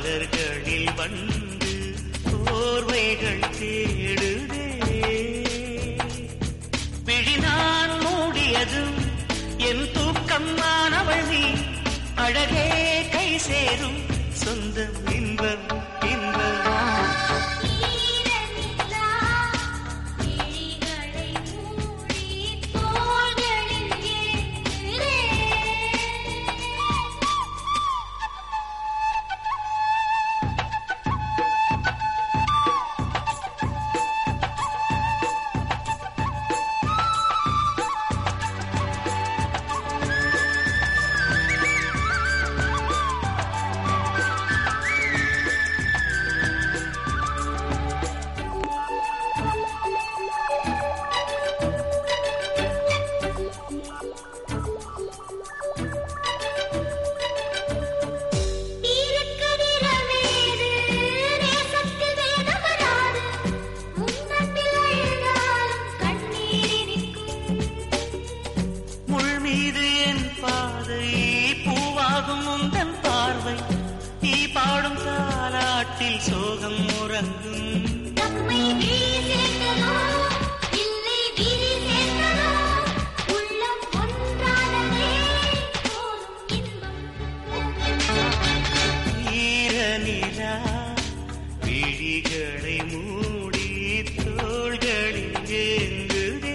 மலர்களில் வந்து போர்வைகள் தேடுதே விழி நான் மூடியதும் என் தூக்கம் மாணவள் நீ அழகே கை சேரும் சொந்தம் இன்பம் இன்பம் ஈரநிலா விழிகளை மூடி தோள்களில் ஏறுதே தீரக்கதிரமேது நேசத்தில் வேதவராது முன்னத்தில் அழுதாலும் கண்ணீர் இனிக்கும் முள் மீது என் பாதை பூவாகும் உந்தன் பார்வை நீ பாடும் தாலாட்டில் சோகம் உறங்கும் நம்மை விழி சேர்ந்ததோ இல்லை விழி சேர்ந்ததோ உள்ளம் ஒன்றானதே போதும் இன்பம் ஈர நிலா விழிகளை மூடி தோள்களில் ஏங்குதே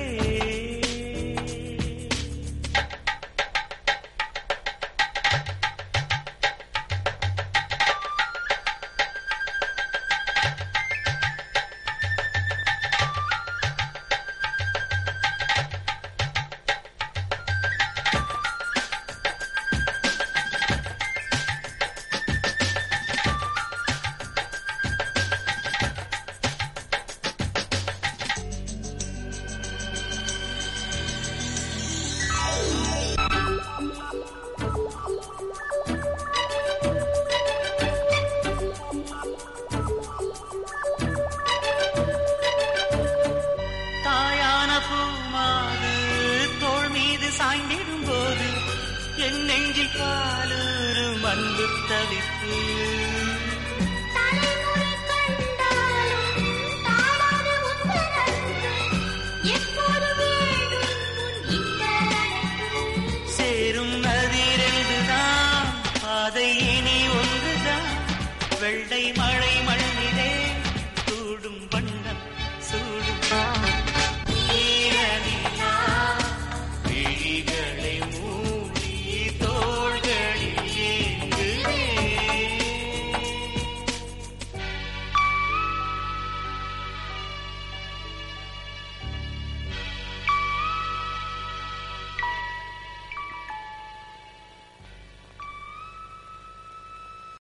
தாயான பூமாது தோள் மீது சாய்ந்திடும் போது என் நெஞ்சில் பாலூரும் அன்பு தவிப்பு